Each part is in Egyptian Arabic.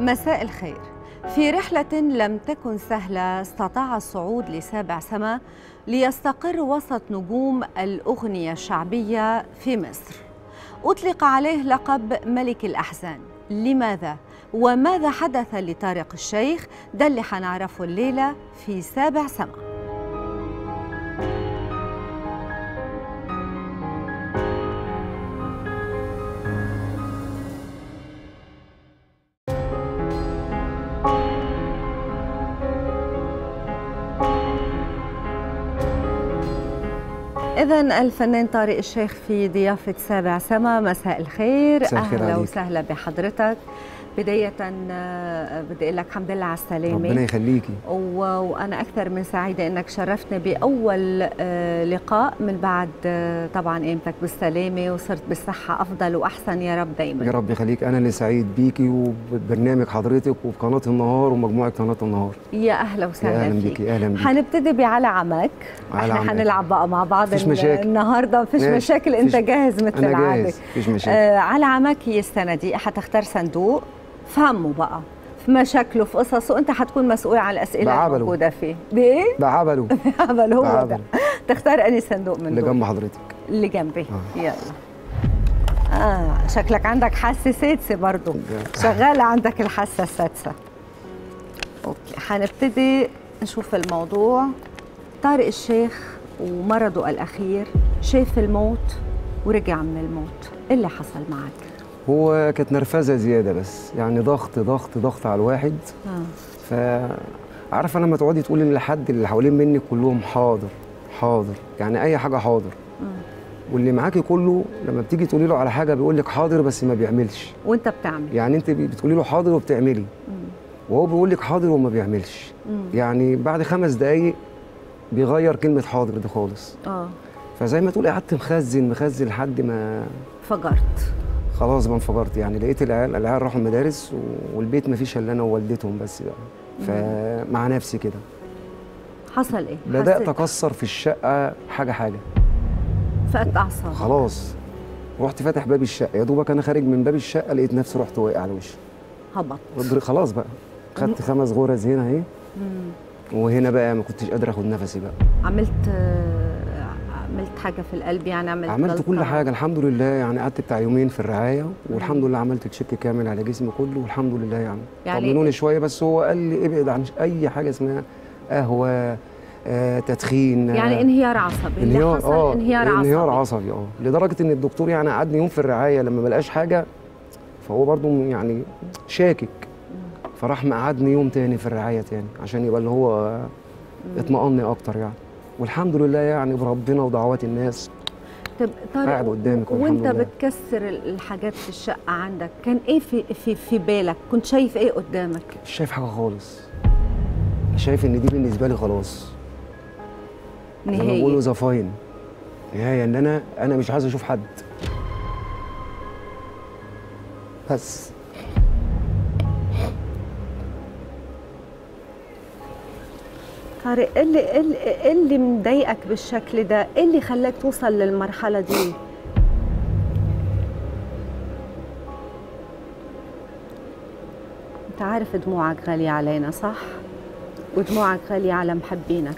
مساء الخير في رحلة لم تكن سهلة استطاع الصعود لسابع سما ليستقر وسط نجوم الأغنية الشعبية في مصر أطلق عليه لقب ملك الأحزان لماذا؟ وماذا حدث لطارق الشيخ؟ ده اللي حنعرفه الليلة في سابع سما إذا الفنان طارق الشيخ في ضيافة سابع سما مساء الخير مساء الخير أهلا عليك. وسهلا بحضرتك بداية آه، بدي أقول لك الحمد لله على السلامة ربنا يخليكي و... وأنا أكثر من سعيدة أنك شرفتني بأول آه، لقاء من بعد آه، طبعا قيمتك بالسلامة وصرت بالصحة أفضل وأحسن يا رب يا دايما رب يخليك انا اللي سعيد بيكي وبرنامج حضرتك وبقناه النهار ومجموعه قناه النهار يا أهلا يا وسهلا اهلا فيك بيكي اهلا بيكي حنبتدي بعلى عمك على احنا عمك. حنلعب بقى مع بعض مفيش ال- مشاكل. النهارده مفيش ماشي. مشاكل انت مفيش- جاهز مثل انا العاده جاهز مفيش مشاكل آه على عمك هي السنه دي حتختار صندوق فهمه بقى في مشاكله في قصصه وانت حتكون مسؤول عن الاسئله بعبله. الموجوده فيه بايه؟ ده عبله بعبل هو ده بعبله. تختار اني صندوق من اللي دول جنب حضرتك اللي جنبي آه. يلا اه شكلك عندك حاسه سادسه برضه ده- شغاله عندك الحاسه السادسه اوكي حنبتدي نشوف الموضوع طارق الشيخ ومرضه الاخير شاف الموت ورجع من الموت إيه اللي حصل معك هو كانت نرفزه زياده بس يعني ضغط ضغط ضغط على الواحد اه ف عارفه لما تقعدي تقولي لحد اللي حوالين منك كلهم حاضر حاضر يعني اي حاجه حاضر واللي معاكي كله لما بتيجي تقولي له على حاجه بيقول لك حاضر بس ما بيعملش وانت بتعمل يعني انت بتقولي له حاضر وبتعملي وهو بيقول لك حاضر وما بيعملش مم. يعني بعد خمس دقايق بيغير كلمه حاضر دي خالص اه فزي ما تقولي قعدت مخزن مخزن لحد ما فجرت خلاص بقى انفجرت يعني لقيت العيال العيال راحوا المدارس و- والبيت ما فيش الا انا ووالدتهم بس بقى فمع نفسي كده حصل ايه بدات حسيت- اكسر في الشقه حاجه حاجه فقدت اعصابك خلاص رحت فاتح باب الشقه يا دوبك انا خارج من باب الشقه لقيت نفسي رحت واقع على وشي هبط رد- خلاص بقى خدت خمس غرز هنا اهي وهنا بقى ما كنتش قادر اخد نفسي بقى عملت آه، عملت حاجه في القلب يعني عملت عملت كل جلطة؟ حاجه الحمد لله يعني قعدت بتاع يومين في الرعايه والحمد لله عملت تشيك كامل على جسمي كله والحمد لله يعني, يعني- طمنوني شويه بس هو قال لي ابعد عن اي حاجه اسمها قهوه آه تدخين يعني آه، انهيار عصبي اللي انهيار حصل اه انهيار عصبي انهيار عصبي اه لدرجه ان الدكتور يعني قعدني يوم في الرعايه لما ما لقاش حاجه فهو برضو يعني شاكك فراح مقعدني يوم تاني في الرعايه تاني عشان يبقى اللي هو اطمئن اكتر يعني والحمد لله يعني بربنا ودعوات الناس طب طارق قاعد قدامك والحمد وانت لله. بتكسر الحاجات في الشقه عندك كان ايه في في في بالك كنت شايف ايه قدامك مش شايف حاجه خالص شايف ان دي بالنسبه لي خلاص زي ما بيقولوا نهايه ذا فاين نهايه ان انا انا مش عايز اشوف حد بس طارق ايه اللي ايه اللي- إيه اللي مضايقك بالشكل ده ايه اللي خلاك توصل للمرحله دي انت عارف دموعك غاليه علينا صح ودموعك غاليه على محبينك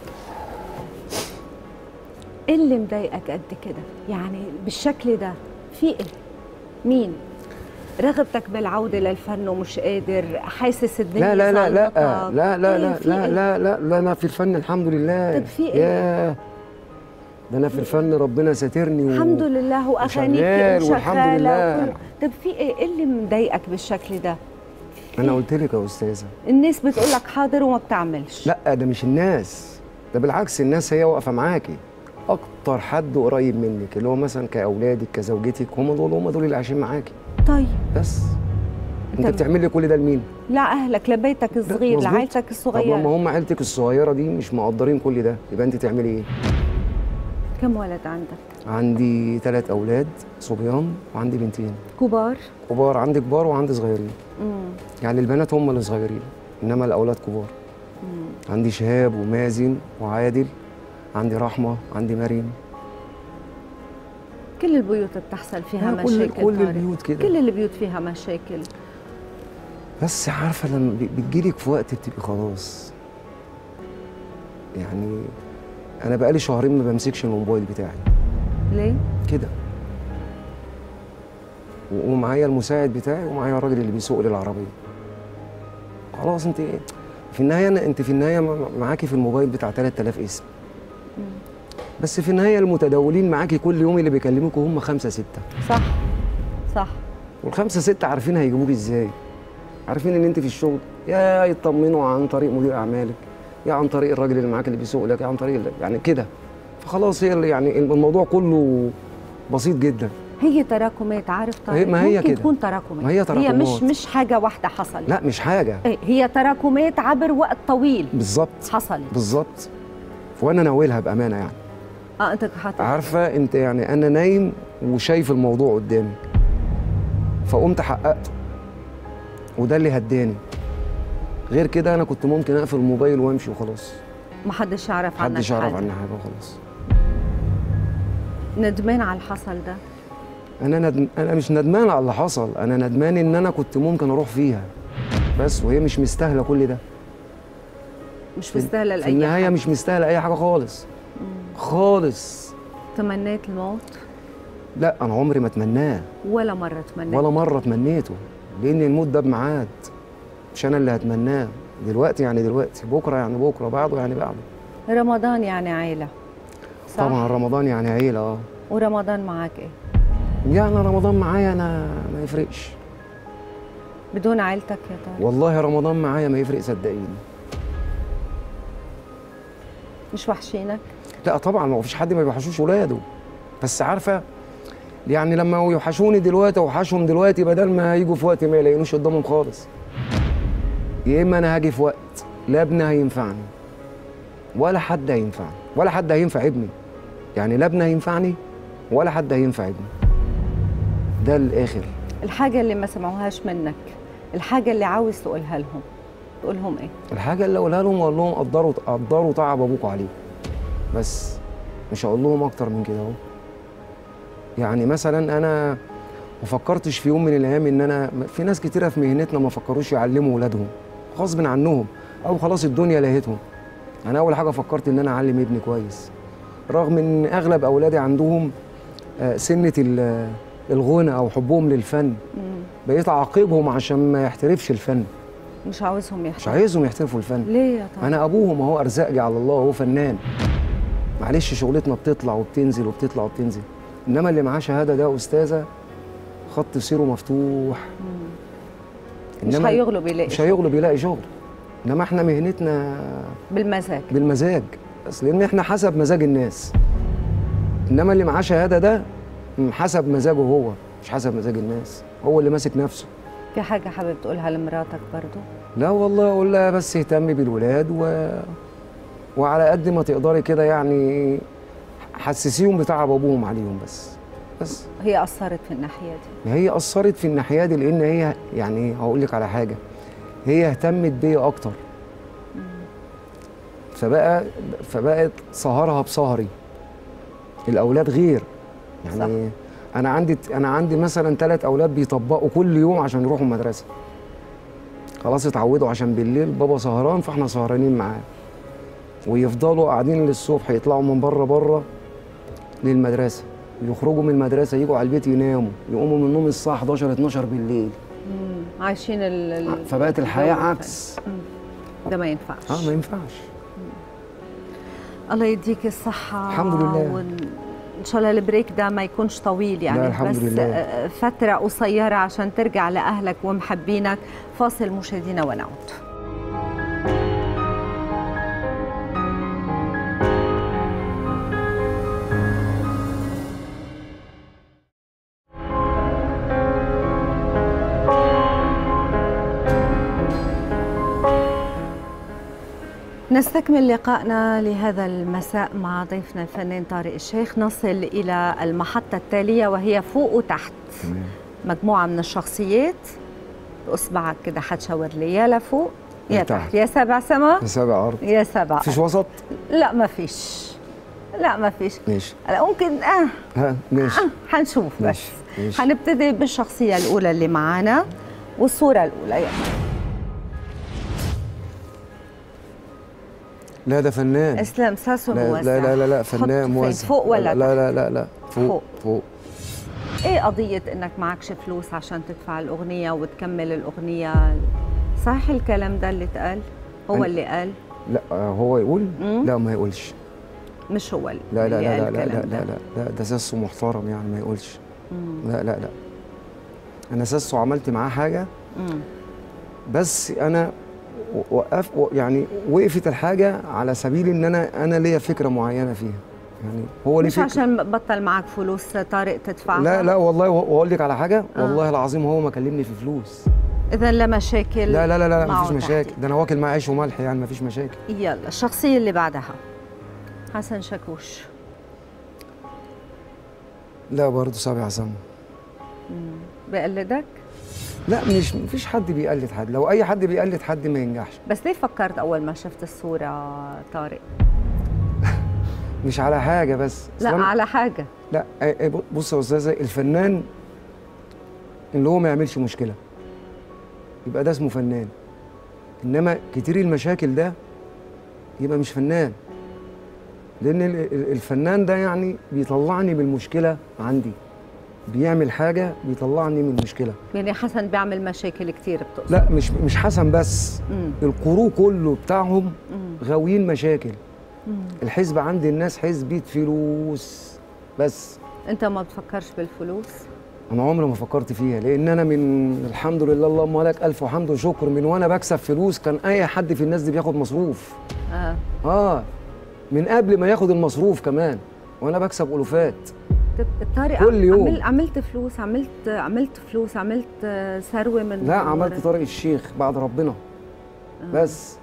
ايه اللي مضايقك قد كده يعني بالشكل ده في ايه مين رغبتك بالعوده للفن ومش قادر حاسس الدنيا لا لا لا لا سلطك. لا لا إيه لا في لا إيه؟ لا لا لا انا في الفن الحمد لله طب في إيه؟ ياه ده انا في الفن ربنا ساترني و... الحمد لله واغانيك وشغال والحمد وشغالة لله. وكل- طب في ايه إيه اللي مضايقك بالشكل ده انا قلت لك يا استاذه الناس بتقول لك حاضر وما بتعملش لا ده مش الناس ده بالعكس الناس هي واقفه معاكي اكتر حد قريب منك اللي هو مثلا كاولادك كزوجتك هم دول هم دول اللي عايشين معاكي طيب بس انت طب- بتعملي كل ده لمين لاهلك لبيتك الصغير مظبوط. لعائلتك طب لما الصغيره هم عيلتك الصغيره دي مش مقدرين كل ده يبقى انت تعملي ايه كم ولد عندك عندي ثلاث اولاد صبيان وعندي بنتين كبار كبار عندي كبار وعندي صغيرين امم يعني البنات هم اللي صغيرين انما الاولاد كبار عندي شهاب ومازن وعادل عندي رحمه عندي مريم كل البيوت بتحصل فيها آه، كل مشاكل كل طارق. البيوت كده كل البيوت فيها مشاكل بس عارفه لما بي- بتجيلك في وقت بتبقي خلاص يعني انا بقالي شهرين ما بمسكش الموبايل بتاعي ليه؟ كده و- ومعايا المساعد بتاعي ومعايا الراجل اللي بيسوق لي العربيه خلاص انت في النهايه أنا- انت في النهايه م- معاكي في الموبايل بتاع 3000 اسم بس في النهايه المتداولين معاكي كل يوم اللي بيكلموكوا هم خمسه سته صح صح والخمسه سته عارفين هيجيبوك ازاي عارفين ان انت في الشغل يا يطمنوا عن طريق مدير اعمالك يا عن طريق الراجل اللي معاك اللي بيسوق لك يا عن طريق ال- يعني كده فخلاص هي اللي- يعني الموضوع كله بسيط جدا هي تراكمات عارف طارق هي- ما هي ممكن كده. تكون تراكمات ما هي هي تراكمات. مش مش حاجه واحده حصلت لا مش حاجه إيه، هي تراكمات عبر وقت طويل بالظبط حصلت بالظبط وانا ناويلها بامانه يعني اه انت حاطط عارفه انت يعني انا نايم وشايف الموضوع قدامي فقمت حققته وده اللي هداني غير كده انا كنت ممكن اقفل الموبايل وامشي وخلاص ما حدش يعرف عنك محدش يعرف حاجة. عني حاجه وخلاص ندمان على اللي حصل ده انا ندم... انا مش ندمان على اللي حصل انا ندمان ان انا كنت ممكن اروح فيها بس وهي مش مستاهله كل ده مش مستاهله في لاي النهايه حد. مش مستاهله اي حاجه خالص خالص تمنيت الموت لا انا عمري ما اتمناه ولا مره تمنيت ولا مره تمنيته لان الموت ده بميعاد مش انا اللي هتمناه دلوقتي يعني دلوقتي بكره يعني بكره بعده يعني بعده رمضان يعني عيله صح طبعا رمضان يعني عيله اه ورمضان معك ايه يعني رمضان معايا انا ما يفرقش بدون عيلتك يا طارق والله رمضان معايا ما يفرق صدقيني مش وحشينك لا طبعا ما فيش حد ما بيوحشوش ولاده بس عارفه يعني لما يوحشوني دلوقتي اوحشهم دلوقتي بدل ما يجوا في وقت ما يلاقينوش قدامهم خالص يا اما انا هاجي في وقت لا ابني هينفعني ولا حد هينفعني ولا حد هينفع ابني يعني لا ابني هينفعني ولا حد هينفع ابني ده الاخر الحاجه اللي ما سمعوهاش منك الحاجه اللي عاوز تقولها لهم تقولهم ايه الحاجه اللي اقولها لهم اقول لهم قدروا قدروا تعب ابوكوا عليكم بس مش هقول لهم اكتر من كده اهو يعني مثلا انا ما فكرتش في يوم من الايام ان انا في ناس كتيره في مهنتنا ما فكروش يعلموا ولادهم غصب عنهم او خلاص الدنيا لهتهم انا اول حاجه فكرت ان انا اعلم ابني كويس رغم ان اغلب اولادي عندهم آه، سنه ال- الغنى او حبهم للفن مم. بقيت اعاقبهم عشان ما يحترفش الفن مش عاوزهم مش يحصل عايزهم يحترفوا الفن ليه يا طارق انا ابوهم اهو ارزاقي على الله هو فنان معلش شغلتنا بتطلع وبتنزل وبتطلع وبتنزل انما اللي معاه شهاده ده استاذه خط سيره مفتوح مش إنما هيغلب يلاقي مش هيغلب يلاقي شغل انما احنا مهنتنا بالمزاج بالمزاج بس لان احنا حسب مزاج الناس انما اللي معاه شهاده ده م، حسب مزاجه هو مش حسب مزاج الناس هو اللي ماسك نفسه في حاجه حابب تقولها لمراتك برضو لا والله اقول لها بس اهتمي بالولاد و... وعلى قد ما تقدري كده يعني حسسيهم بتعب ابوهم عليهم بس بس هي اثرت في الناحيه دي هي اثرت في الناحيه دي لان هي يعني هقول لك على حاجه هي اهتمت بيا اكتر فبقى فبقت سهرها بسهري الاولاد غير يعني صح. صح. انا عندي انا عندي مثلا ثلاث اولاد بيطبقوا كل يوم عشان يروحوا المدرسه خلاص اتعودوا عشان بالليل بابا سهران فاحنا سهرانين معاه ويفضلوا قاعدين للصبح يطلعوا من بره بره للمدرسه يخرجوا من المدرسه يجوا على البيت يناموا يقوموا من النوم الساعه 11 12 بالليل مم. عايشين ال ال- فبقت الحياه الجو عكس الفن. ده ما ينفعش اه ما ينفعش الله يديك الصحة الحمد لله. وإن شاء الله البريك ده ما يكونش طويل يعني لا، الحمد بس لله. آه، فترة قصيرة عشان ترجع لأهلك ومحبينك فاصل مشاهدينا ونعود نستكمل لقائنا لهذا المساء مع ضيفنا الفنان طارق الشيخ نصل إلى المحطة التالية وهي فوق وتحت تمام مجموعة من الشخصيات بإصبعك كده حتشاور لي يا لفوق يا لتحت. تحت يا سبع سما سابع ارض يا سبع مفيش وسط لا ما فيش لا ما فيش ماشي لا ممكن اه ها ماشي آه، حنشوف بس ماشي ماشي هنبتدي بالشخصية الأولى اللي معانا والصورة الأولى يلا لا ده فنان اسلام ساسو لا موزع لا لا لا, لا حط فنان فين؟ موزع فوق ولا لا لا لا لا فوق فوق. فوق, ايه قضية انك معكش فلوس عشان تدفع الأغنية وتكمل الأغنية صحيح الكلام ده اللي اتقال هو أنا- اللي قال لا آه، هو يقول مم. لا ما يقولش مش هو اللي لا لا اللي لا قال لا لا لا الكلام لا ده. لا, لا ده ساسو محترم يعني ما يقولش مم. لا لا لا انا ساسو عملت معاه حاجه مم. بس انا و- وقف و- يعني وقفت الحاجه على سبيل ان انا انا ليا فكره معينه فيها يعني هو ليه مش فكره عشان بطل معك فلوس طارق تدفعها لا لا والله و- واقول لك على حاجه آه. والله العظيم هو ما كلمني في فلوس إذا لا مشاكل لا لا لا لا معه مفيش مشاكل تحديد. ده انا واكل معاه عيش وملح يعني مفيش مشاكل يلا الشخصية اللي بعدها حسن شاكوش لا برضه سابع سما بقلدك لا مش مفيش حد بيقلد حد لو اي حد بيقلد حد ما ينجحش بس ليه فكرت أول ما شفت الصورة طارق؟ مش على حاجه بس لا أصل أنا- على حاجة لا آه، آه، بص يا استاذه الفنان اللي هو ما يعملش مشكله يبقى ده اسمه فنان انما كتير المشاكل ده يبقى مش فنان لان ال- ال- الفنان ده يعني بيطلعني من المشكله عندي بيعمل حاجه بيطلعني من المشكله يعني حسن بيعمل مشاكل كتير بتقصد لا مش مش حسن بس مم. القرو كله بتاعهم مم. غاويين مشاكل مم. الحزب عند الناس حزبة فلوس بس أنت ما بتفكرش بالفلوس؟ انا عمري ما فكرت فيها لان انا من الحمد لله اللهم لك الف وحمد وشكر من وانا بكسب فلوس كان اي حد في الناس دي بياخد مصروف آه اه من قبل ما ياخد المصروف كمان وانا بكسب الوفات طب طارق كل عم- يوم. عمل عملت فلوس عملت عملت فلوس عملت آه، ثروة من لا من عملت ورا. طارق الشيخ بعد ربنا بس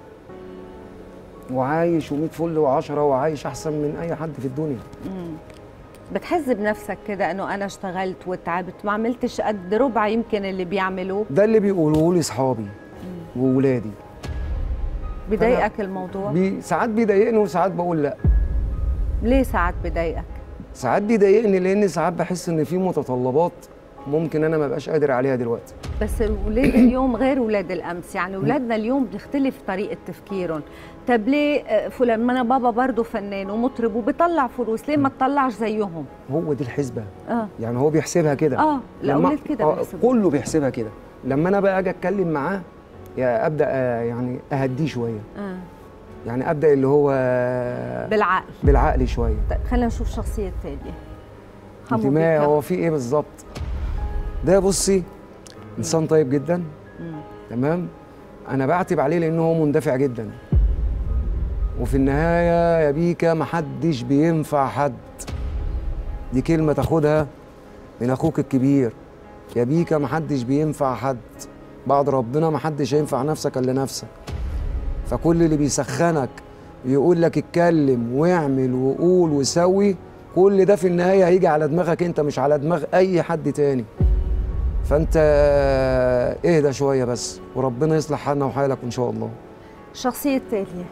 وعايش وميت فل وعشرة وعايش احسن من اي حد في الدنيا مم. بتحس بنفسك كده انه انا اشتغلت وتعبت ما عملتش قد ربع يمكن اللي بيعملوه ده اللي بيقولوه لي اصحابي وولادي بضايقك الموضوع بي ساعات بيضايقني وساعات بقول لا ليه ساعات بضايقك ساعات بيضايقني لان ساعات بحس ان في متطلبات ممكن انا ما بقاش قادر عليها دلوقتي بس ولاد اليوم غير ولاد الامس يعني ولادنا اليوم بتختلف طريقه تفكيرهم طب ليه آه، فلان ما انا بابا برضه فنان ومطرب وبيطلع فلوس ليه ما تطلعش زيهم هو دي الحسبه اه يعني هو بيحسبها كده اه لما- الاولاد كده آه، بيحسبوا كله بيحسبها كده لما انا بقى اجي اتكلم معاه يا ابدا آه، يعني اهديه شويه آه. يعني ابدا اللي هو بالعقل بالعقل شويه طيب خلينا نشوف شخصيه التاليه انت حمو ما بيكا. هو في ايه بالظبط ده بصي انسان طيب جدا مم. تمام انا بعتب عليه لانه هو مندفع جدا وفي النهايه يا بيكا محدش بينفع حد دي كلمه تاخدها من اخوك الكبير يا بيكا محدش بينفع حد بعد ربنا محدش هينفع نفسك الا نفسك فكل اللي بيسخنك يقول لك اتكلم واعمل وقول وسوي كل ده في النهايه هيجي على دماغك انت مش على دماغ اي حد تاني فانت اهدى شويه بس وربنا يصلح حالنا وحالك ان شاء الله الشخصيه التاليه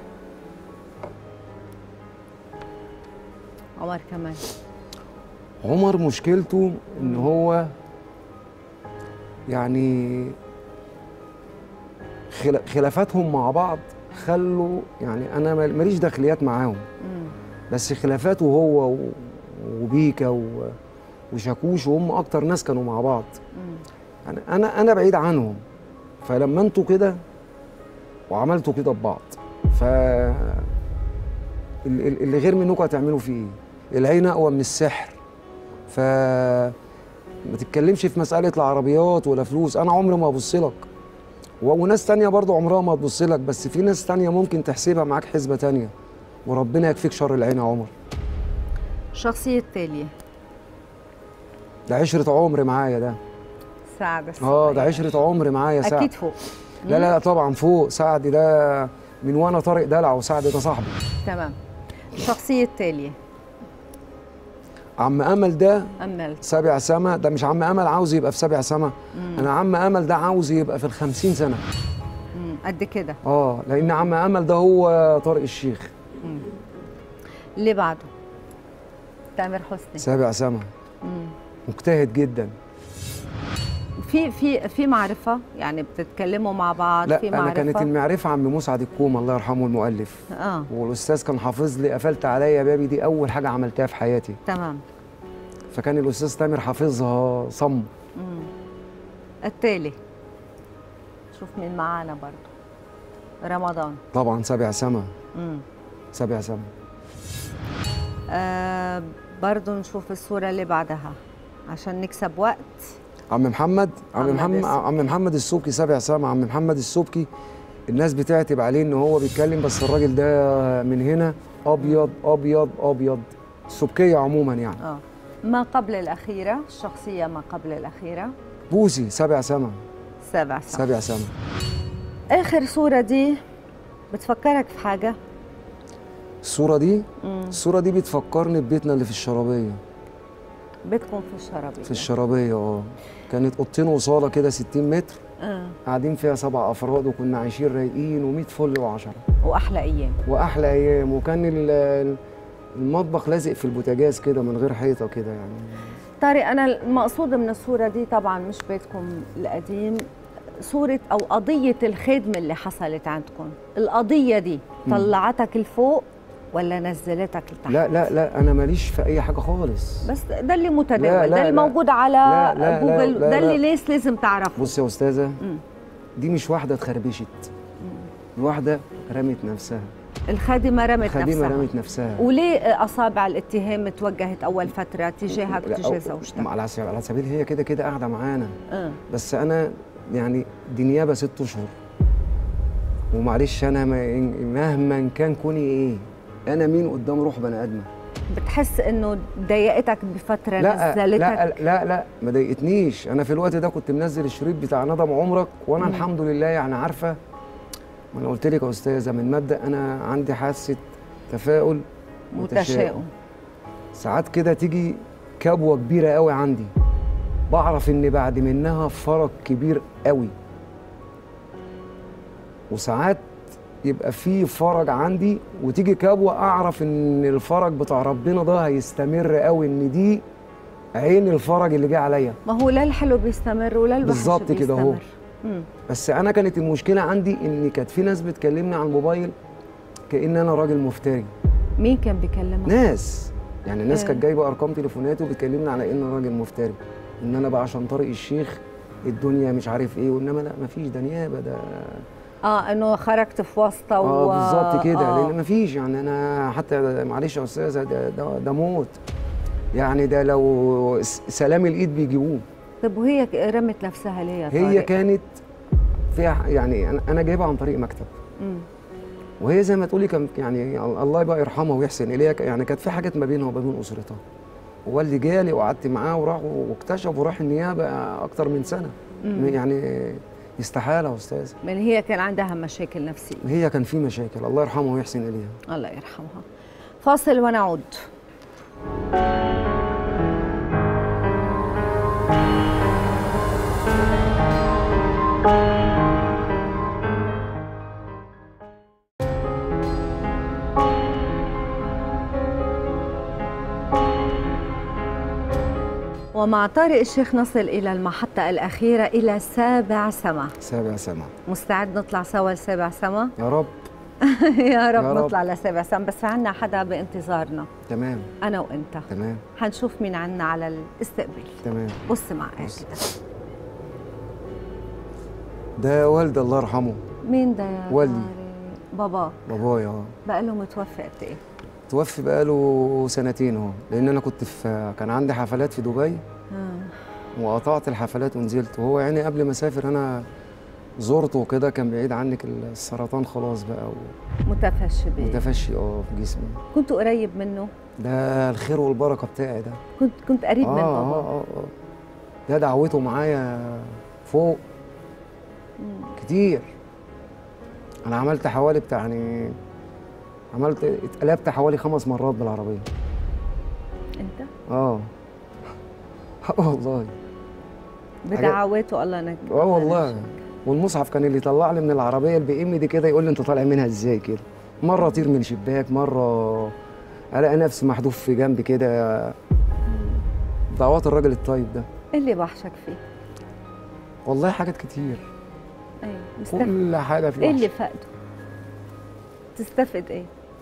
عمر كمان عمر مشكلته ان هو يعني خلا- خلافاتهم مع بعض خلوا يعني انا مال- ماليش داخليات معاهم مم. بس خلافاته هو و- وبيكا و- وشاكوش وهم اكتر ناس كانوا مع بعض مم. يعني انا انا بعيد عنهم فلما انتوا كده وعملتوا كده ببعض ف ال- ال- اللي غير منكم هتعملوا فيه ايه العين اقوى من السحر ف ما تتكلمش في مساله لا عربيات ولا فلوس انا عمري ما ابص لك و- وناس تانية برضه عمرها ما تبص لك بس في ناس تانية ممكن تحسبها معاك حسبة تانية وربنا يكفيك شر العين يا عمر الشخصيه التاليه ده عشرة عمر معايا ده سعد اه ده الصغير. عشرة عمر معايا سعد اكيد فوق لا لا لا طبعا فوق سعد ده من وانا طارق دلع وسعد ده صاحبي تمام الشخصيه التاليه عم امل ده املت سابع سما ده مش عم امل عاوز يبقى في سابع سما انا عم امل ده عاوز يبقى في الخمسين سنه مم. قد كده اه لان عم امل ده هو طارق الشيخ اللي بعده تامر حسني سابع سما مم. مجتهد جدا في في في معرفه يعني بتتكلموا مع بعض لا في انا معرفه كانت المعرفه عم مسعد الكوم الله يرحمه المؤلف اه والاستاذ كان حافظ لي قفلت عليا بابي دي اول حاجه عملتها في حياتي تمام فكان الاستاذ تامر حافظها صم مم. التالي شوف مين معانا برضو رمضان طبعا سبع سما مم. سبع سما آه برضو نشوف الصورة اللي بعدها عشان نكسب وقت عم محمد عم محمد محمد السبكي. عم محمد السبكي سبع سما عم محمد السبكي الناس بتعتب عليه ان هو بيتكلم بس الراجل ده من هنا ابيض ابيض ابيض السبكيه عموما يعني اه ما قبل الأخيرة الشخصية ما قبل الأخيرة بوسي سبع سما سبع سنة سبع سما آخر صورة دي بتفكرك في حاجة الصوره دي مم. الصوره دي بتفكرني ببيتنا اللي في الشرابيه بيتكم في الشرابية في الشرابيه اه كانت اوضتين وصاله كده 60 متر آه. قاعدين فيها سبع افراد وكنا عايشين رايقين و100 فل وعشرة وأحلى أيام واحلى ايام وكان ال- ال- المطبخ لازق في البوتاجاز كده من غير حيطه كده يعني طارق أنا المقصود من الصورة دي طبعا مش بيتكم القديم صورة أو قضية الخدمة اللي حصلت عندكم القضية دي مم. طلعتك لفوق ولا نزلتك لتحت لا لا لا انا ماليش في اي حاجه خالص بس ده اللي متداول لا، لا، ده اللي لا. موجود على لا، لا، جوجل لا، ده لا. اللي الناس لازم تعرفه بص يا استاذه مم. دي مش واحده اتخربشت دي واحده رمت نفسها الخادمة رمت خديمه نفسها رمت نفسها وليه أصابع الاتهام توجهت أول فترة تجاهك لا، وتجاه أو- زوجتك؟ على سبيل على سبيل هي كده كده قاعده معانا آه. بس انا يعني دي نيابه ست اشهر ومعلش انا ما- مهما كان كوني ايه انا مين قدام روح بني ادمه بتحس إنه ضايقتك بفترة لا نزلتك لا لا لا ما ضايقتنيش انا في الوقت ده كنت منزل الشريط بتاع ندم عمرك وانا مم. الحمد لله يعني عارفه ما انا قلت لك يا استاذه من مبدا انا عندي حاسه تفاؤل متشاؤم ساعات كده تيجي كبوه كبيره قوي عندي بعرف ان بعد منها فرج كبير قوي وساعات يبقى في فرج عندي وتيجي كبوه اعرف ان الفرج بتاع ربنا ده هيستمر قوي ان دي عين الفرج اللي جه عليا ما هو لا الحلو بيستمر ولا الوحش بالظبط كده أهو. بيستمر. مم. بس انا كانت المشكله عندي ان كانت في ناس بتكلمني على الموبايل كان انا راجل مفتري مين كان بيكلمك؟ ناس يعني الناس إيه. كانت جايبه ارقام تليفوناتي وبتكلمني على ان انا راجل مفتري ان انا بقى عشان طارق الشيخ الدنيا مش عارف ايه وانما لا مفيش ده نيابه ده اه انه خرجت في واسطه اه و... بالظبط كده آه. لان مفيش يعني انا حتى معلش يا استاذه ده, ده ده موت يعني ده لو س- سلام الايد بيجيبوه طب وهي ك- رمت نفسها ليه يا هي طارق؟ كانت فيها يعني أنا- انا جايبها عن طريق مكتب مم. وهي زي ما تقولي كان يعني الله يبقى يرحمها ويحسن اليها ك- يعني كانت في حاجات ما بينها وما بين اسرتها والدي جالي وقعدت معاه وراح واكتشف وراح النيابه اكتر من سنه مم. يعني استحاله يا استاذ من هي كان عندها مشاكل نفسيه هي كان في مشاكل الله يرحمها ويحسن اليها الله يرحمها فاصل ونعود ومع طارق الشيخ نصل إلى المحطة الأخيرة إلى سابع سما سابع سما مستعد نطلع سوا لسابع سما يا رب يا رب يا رب. نطلع لسابع سما بس عنا حدا بانتظارنا تمام أنا وأنت تمام حنشوف مين عنا على الاستقبال تمام بص معايا بص. كده ده والدي الله يرحمه مين ده يا والدي. طارق؟ بابا بابايا اه بقى له متوفى قد ايه؟ توفي بقاله سنتين اهو لان انا كنت في كان عندي حفلات في دبي آه. وقطعت الحفلات ونزلت وهو يعني قبل ما اسافر انا زرته وكده كان بعيد عنك السرطان خلاص بقى متفشي بيه ومتفشي اه في جسمي كنت قريب منه ده الخير والبركه بتاعي ده كنت كنت قريب اه من اه بابا اه اه ده دعوته معايا فوق مم. كتير انا عملت حوالي بتاع يعني عملت اتقلبت حوالي خمس مرات بالعربيه انت اه اه والله بدعواته الله نك اه والله والمصحف كان اللي يطلع لي من العربيه البي ام دي كده يقول لي انت طالع منها ازاي كده مره اطير من شباك مره الاقي نفسي محذوف في جنبي كده دعوات الراجل الطيب ده إيه اللي وحشك فيه؟ والله حاجات كتير ايوه مستفد كل حاجه في ايه اللي وحشة. فقده تستفد ايه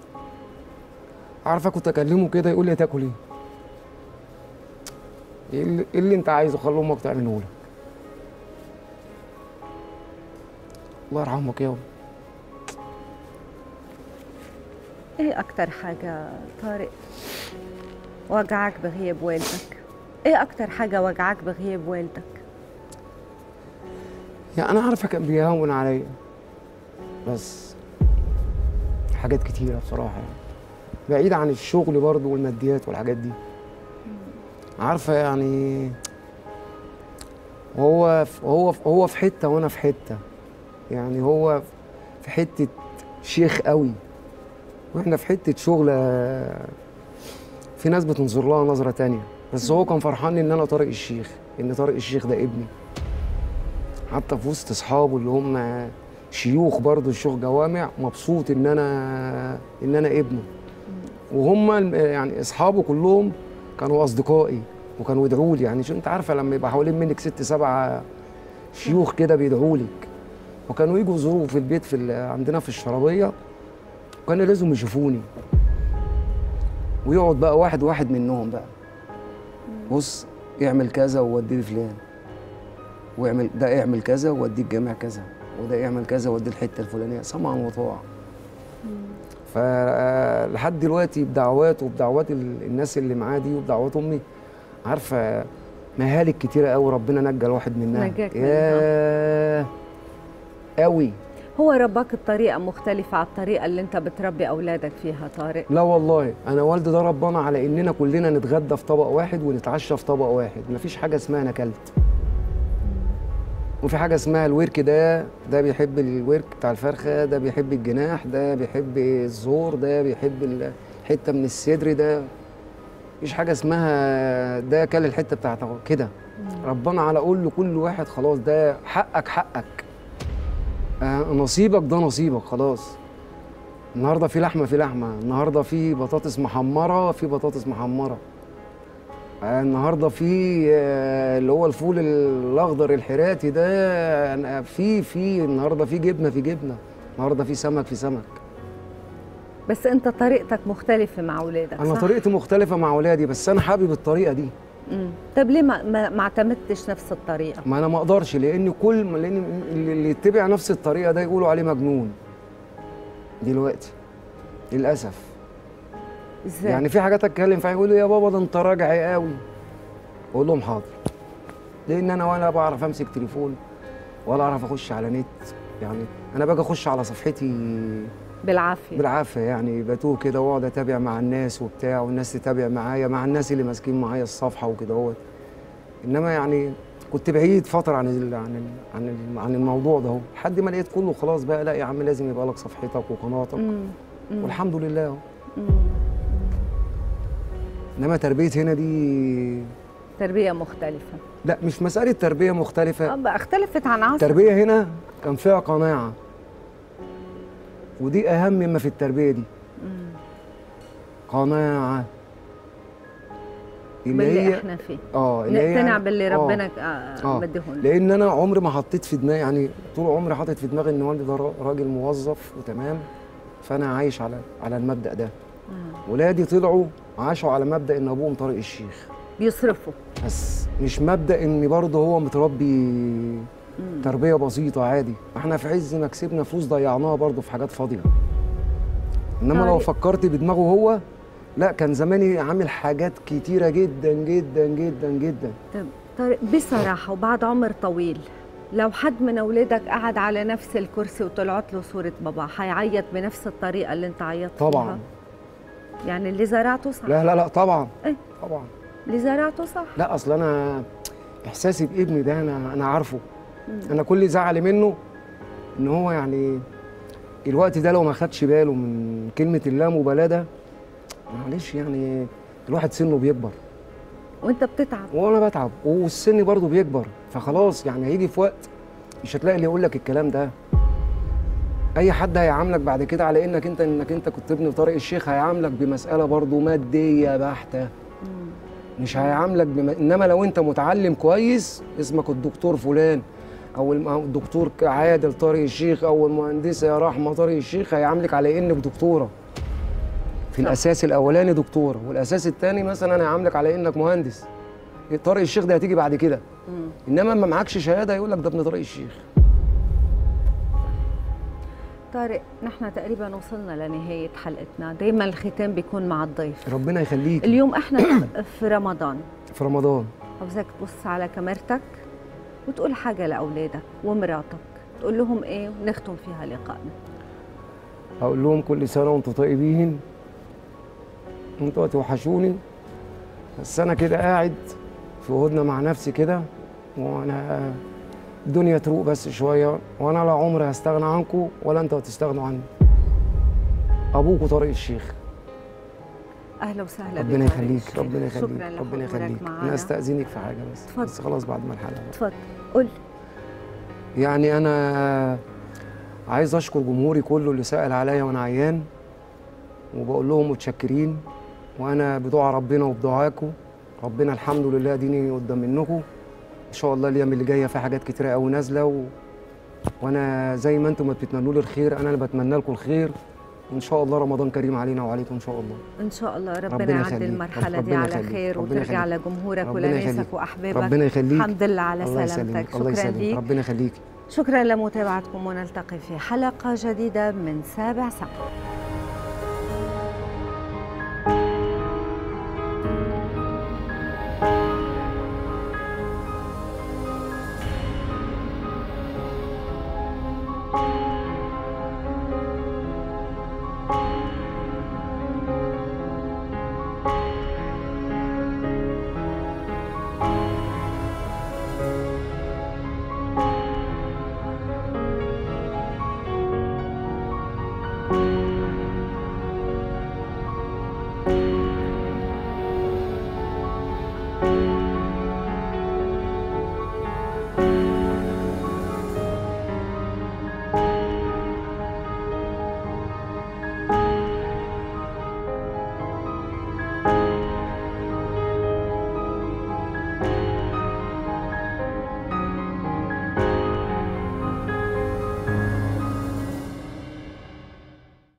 عارفه كنت اكلمه كده يقول لي تاكل ايه ايه اللي, إيه اللي انت عايزه خلي امك تعمله لك الله يرحمك يابا ايه اكتر حاجة طارق وجعك بغياب والدك ايه اكتر حاجة وجعك بغياب والدك يعني انا عارفه كان بيهون عليا بس حاجات كتيره بصراحه يعني بعيد عن الشغل برضه والماديات والحاجات دي عارفه يعني هو في هو في هو في حته وانا في حته يعني هو في حته شيخ قوي واحنا في حته شغل في ناس بتنظر لها نظره تانية بس هو كان فرحان ان انا طارق الشيخ ان طارق الشيخ ده ابني حتى في وسط اصحابه اللي هم شيوخ برضه الشيوخ جوامع مبسوط ان انا ان انا ابنه وهم الم- يعني اصحابه كلهم كانوا اصدقائي وكانوا يدعوا لي يعني شو انت عارفه لما يبقى حوالين منك ست سبع شيوخ كده بيدعوا لك وكانوا يجوا يزوروا في البيت في ال- عندنا في الشرابيه وكانوا لازم يشوفوني ويقعد بقى واحد واحد منهم بقى بص اعمل كذا ووديه لفلان واعمل ده اعمل كذا ووديه الجامع كذا وده اعمل كذا ووديه الحته الفلانيه سمعا وطاعه فلحد دلوقتي بدعوات وبدعوات ال- الناس اللي معاه دي وبدعوات امي عارفه مهالك كتيره قوي ربنا نجى الواحد منها نجاك ياه قوي هو رباك بطريقة مختلفة على الطريقة اللي انت بتربي اولادك فيها طارق لا والله انا والدي ده ربنا على اننا كلنا نتغدى في طبق واحد ونتعشى في طبق واحد مفيش حاجه اسمها انا اكلت وفي حاجه اسمها الورك ده ده بيحب الورك بتاع الفرخه ده بيحب الجناح ده بيحب الزور ده بيحب ال- حته من الصدر ده مفيش حاجه اسمها ده كل الحته بتاعته كده ربنا على قول لكل واحد خلاص ده حقك حقك آه نصيبك ده نصيبك خلاص النهارده في لحمه في لحمه النهارده في بطاطس محمره في بطاطس محمره آه، النهارده في آه، اللي هو الفول الاخضر الحراتي ده آه، في في النهارده في جبنه في جبنه النهارده في سمك في سمك بس انت طريقتك مختلفة مع اولادك انا صح؟ طريقتي مختلفه مع اولادي بس انا حابب الطريقه دي مم. طب ليه ما, ما, ما اعتمدتش نفس الطريقة ما انا ما اقدرش لان كل لان اللي اللي يتبع نفس الطريقه ده يقولوا عليه مجنون دلوقتي للاسف ازاي يعني في حاجات اتكلم فيها يقولوا يا بابا ده انت راجع قوي اقول لهم حاضر لان انا ولا بعرف امسك تليفون ولا اعرف اخش على نت يعني انا باجي اخش على صفحتي بالعافية بالعافيه يعني بتوه كده واقعد اتابع مع الناس وبتاع والناس تتابع معايا مع الناس اللي ماسكين معايا الصفحه وكده اهوت انما يعني كنت بعيد فتره عن ال عن ال عن ال عن الموضوع ده اهو لحد ما لقيت كله خلاص بقى لا يا عم لازم يبقى لك صفحتك وقناتك مم. مم. والحمد لله اهو مم. انما تربيه هنا دي تربية مختلفة لا مش مساله تربيه مختلفه آه، بقى اختلفت عن عصر التربيه هنا كان فيها قناعه ودي اهم ما في التربيه دي مم. قناعه اللي باللي هي احنا فيه اه اللي هي نقتنع يعني- باللي آه. ربنا آه. آه. مديهولنا لان انا عمري ما حطيت في دماغي يعني طول عمري حاطط في دماغي ان والدي ده را- راجل موظف وتمام فانا عايش على على المبدا ده آه. ولادي طلعوا عاشوا على مبدا ان ابوهم طارق الشيخ بيصرفوا بس مش مبدا ان برضه هو متربي مم. تربيه بسيطه عادي احنا في عز ما كسبنا فلوس ضيعناها برضه في حاجات فاضيه انما لو طيب. فكرت بدماغه هو لا كان زماني عامل حاجات كتيره جدا جدا جدا جدا طب طارق بصراحة وبعد عمر طويل لو حد من أولادك قعد على نفس الكرسي وطلعت له صورة بابا حيعيط بنفس الطريقة اللي أنت عيطت طبعا فيها يعني اللي زرعته صح لا لا لا طبعا إيه؟ طبعا اللي زرعته صح لا اصل انا احساسي بابني ده انا انا عارفه مم. انا كل زعلي منه ان هو يعني الوقت ده لو ما خدش باله من كلمه اللامبالاه ده معلش يعني الواحد سنه بيكبر وأنت بتتعب وانا بتعب والسن برضه بيكبر فخلاص يعني هيجي في وقت مش هتلاقي اللي يقول لك الكلام ده اي حد هيعاملك بعد كده على انك انت انك انت كنت ابن طارق الشيخ هيعاملك بمساله برضه ماديه بحته مم. مش هيعاملك بم... انما لو انت متعلم كويس اسمك الدكتور فلان او الم- أو الدكتور عادل طارق الشيخ او المهندسه يا رحمه طارق الشيخ هيعاملك على انك دكتوره في صح. الاساس الاولاني دكتوره والاساس الثاني مثلا هيعاملك على انك مهندس طارق الشيخ ده هتيجي بعد كده مم. انما ما معكش شهاده يقول لك ده ابن طارق الشيخ طارق نحن تقريبا وصلنا لنهاية حلقتنا دايما الختام بيكون مع الضيف ربنا يخليك اليوم احنا في رمضان في رمضان عاوزاك تبص على كاميرتك وتقول حاجة لأولادك ومراتك تقول لهم ايه ونختم فيها لقائنا اقول لهم كل سنه وانتم طيبين انتوا هتوحشوني بس انا كده قاعد في هدنه مع نفسي كده وانا الدنيا تروق بس شويه وانا لا عمري هستغنى عنكم ولا انتوا هتستغنوا عني ابوكوا طارق الشيخ اهلا وسهلا ربنا بك طارق يخليك الشيخ. ربنا شكرا يخليك ربنا لحضورك يخليك معنا. انا استاذنك في حاجه بس اتفضل. بس خلاص بعد ما الحلقه بقى. تفضل قول يعني انا عايز اشكر جمهوري كله اللي سأل عليا وانا عيان وبقول لهم متشكرين وانا بدعاء ربنا وبدعاكم ربنا الحمد لله اديني قدام منكم ان شاء الله الايام اللي جايه في حاجات كتيره قوي نازله و... وانا زي ما انتم ما بتتمنوا لي الخير انا اللي بتمنى لكم الخير وان شاء الله رمضان كريم علينا وعليكم ان شاء الله ان شاء الله ربنا, ربنا يعدي يخليك. المرحله دي ربنا على يخليك. خير ربنا وترجع يخليك. لجمهورك ربنا ولناسك يخليك. واحبابك ربنا يخليك الحمد لله على الله سلامتك يسلمك الله شكرا يسلمك ليك ربنا يخليك شكرا لمتابعتكم ونلتقي في حلقه جديده من سابع سبع